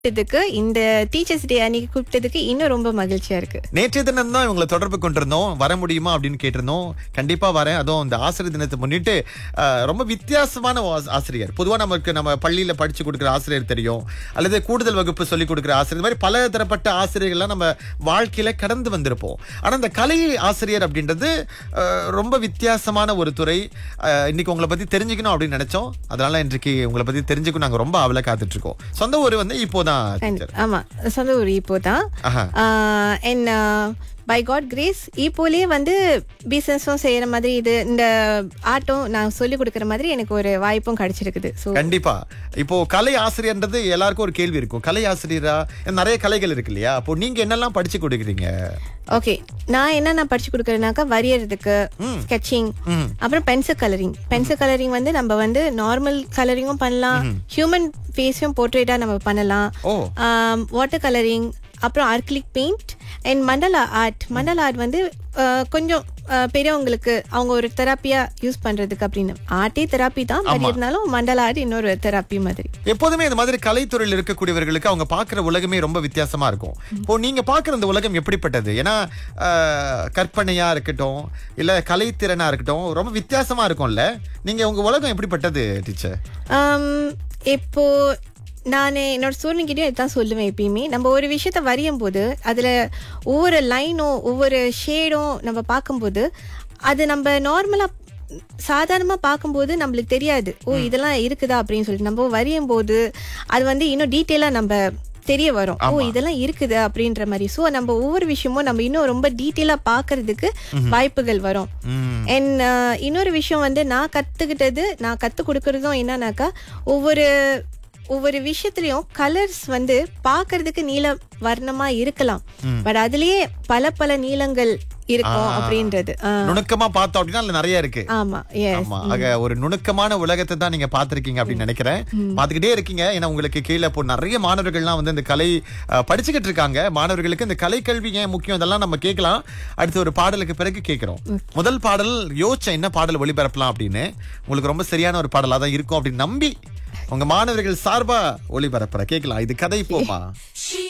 கூப்பிட்டதுக்கு இந்த teachers day அன்னைக்கு கூப்பிட்டதுக்கு இன்னும் ரொம்ப மகிழ்ச்சியா இருக்கு நேற்றைய தினம் தான் இவங்களை தொடர்பு கொண்டிருந்தோம் வர முடியுமா அப்படின்னு கேட்டிருந்தோம் கண்டிப்பா வரேன் அதுவும் இந்த ஆசிரியர் தினத்தை முன்னிட்டு அஹ், ரொம்ப வித்தியாசமான ஆஸ்- ஆசிரியர் பொதுவா நமக்கு நம்ம பள்ளியில படிச்சு கொடுக்குற ஆசிரியர் தெரியும் அல்லது கூடுதல் வகுப்பு சொல்லி கொடுக்குற ஆசிரியர் இந்த மாதிரி பல தரப்பட்ட ஆசிரியர்கள்லாம் நம்ம வாழ்க்கையில கடந்து வந்திருப்போம் ஆனா இந்த கலை ஆசிரியர் அப்படின்றது அஹ், ரொம்ப வித்தியாசமான ஒரு துறை அஹ், இன்னைக்கு உங்களை பத்தி தெரிஞ்சுக்கணும் அப்படின்னு நினைச்சோம் அதனால இன்றைக்கு உங்களை பத்தி தெரிஞ்சுக்கணும் நாங்க ரொம்ப அவல காத்துட்டு இருக்கோம் சொந்த ஊர் வந்து இப்போதான் teacher. ஆமா சொந்த ஊர் இப்போ தான் ஆஹா. அண்ட் பை காட் கிரேஸ் இப்போலயே வந்து பிசினஸும் செய்யற மாதிரி இது இந்த ஆட்டம் நான் சொல்லி கொடுக்கற மாதிரி எனக்கு ஒரு வாய்ப்பும் கிடைச்சிருக்குது ஸோ கண்டிப்பா இப்போ கலை ஆசிரியர்ன்றது எல்லாருக்கும் ஒரு கேள்வி இருக்கும் கலை ஆசிரியரா நிறைய கலைகள் இருக்கு இல்லையா அப்போ நீங்க என்னெல்லாம் படிச்சு கொடுக்குறீங்க ஓகே நான் என்ன நான் படிச்சு கொடுக்கறேனாக்கா வரையறதுக்கு ஸ்கெட்சிங் அப்புறம் பென்சில் கலரிங் பென்சில் கலரிங் வந்து நம்ம வந்து நார்மல் கலரிங்கும் பண்ணலாம் ஹியூமன் ஃபேஸையும் போர்ட்ரேட்டா நம்ம பண்ணலாம் ஓ வாட்டர் கலரிங் அப்புறம் acrylic paint and mandala art mandala art வந்து ஆஹ், கொஞ்சம் ஆஹ், பெரியவங்களுக்கு அவங்க ஒரு தெராப்பியா யூஸ் பண்றதுக்கு அப்படின்னு ஆர்ட்டே தெராப்பி தான் பட் இருந்தாலும் மண்டலா ஆர்ட் இன்னொரு தெராப்பி மாதிரி எப்போதுமே இந்த மாதிரி கலைத்துறையில் இருக்கக்கூடியவர்களுக்கு அவங்க பார்க்குற உலகமே ரொம்ப வித்தியாசமா இருக்கும் இப்போ நீங்க பார்க்குற இந்த உலகம் எப்படிப்பட்டது ஏன்னா ஆஹ், கற்பனையா இருக்கட்டும் இல்ல கலைத்திறனா இருக்கட்டும் ரொம்ப வித்தியாசமா இருக்கும்ல நீங்க உங்க உலகம் எப்படிப்பட்டது டீச்சர் ஆம், இப்போ நான் என்னோட ஸ்டூடெண்ட் இதுதான் சொல்லுவேன் எப்பயுமே நம்ம ஒரு விஷயத்த வரையும் போது அதுல ஒவ்வொரு லைனும் ஒவ்வொரு ஷேடும் நம்ம பார்க்கும்போது அது நம்ம நார்மலா சாதாரணமா பார்க்கும்போது நம்மளுக்கு தெரியாது ஓ இதெல்லாம் இருக்குதா அப்படின்னு சொல்லிட்டு நம்ம வரையும் போது அது வந்து இன்னும் டீட்டெயிலா நம்ம தெரிய வரும் ஓ இதெல்லாம் இருக்குது அப்படின்ற மாதிரி ஸோ நம்ம ஒவ்வொரு விஷயமும் நம்ம இன்னும் ரொம்ப டீட்டெயிலா பார்க்கிறதுக்கு வாய்ப்புகள் வரும் ம் அண்ட் இன்னொரு விஷயம் வந்து நான் கத்துக்கிட்டது நான் கத்து கொடுக்கறதும் என்னன்னாக்கா ஒவ்வொரு ஒவ்வொரு விஷயத்துலயும் கலர்ஸ் வந்து பார்க்கிறதுக்கு நீல வர்ணமா இருக்கலாம் பட் அதுலயே பல பல நீளங்கள் இருக்கும் அப்படின்றது ஆ, நுணுக்கமா பார்த்தோம் அப்படின்னா அதுல நிறைய இருக்கு ஆமா எஸ் ஆமா ஆக ஒரு நுணுக்கமான உலகத்தை தான் நீங்க பாத்திருக்கீங்க அப்படின்னு நினைக்கிறேன் பாத்துக்கிட்டே இருக்கீங்க ஏன்னா உங்களுக்கு கீழே இப்போ நிறைய மாணவர்கள்லாம் வந்து இந்த கலை அஹ், படிச்சுக்கிட்டு இருக்காங்க மாணவர்களுக்கு இந்த கலை கல்வி ஏன் முக்கியம் இதெல்லாம் நம்ம கேட்கலாம் அடுத்து ஒரு பாடலுக்கு பிறகு கேட்கிறோம் முதல் பாடல் யோசிச்ச என்ன பாடல் ஒளிபரப்பலாம் அப்படின்னு உங்களுக்கு ரொம்ப சரியான ஒரு பாடலா தான் இருக்கும் அப்படின்னு நம்பி உங்க மாணவர்கள் சார்பா ஒளிபரப்புற கேட்கலாம் இது கதை போமா She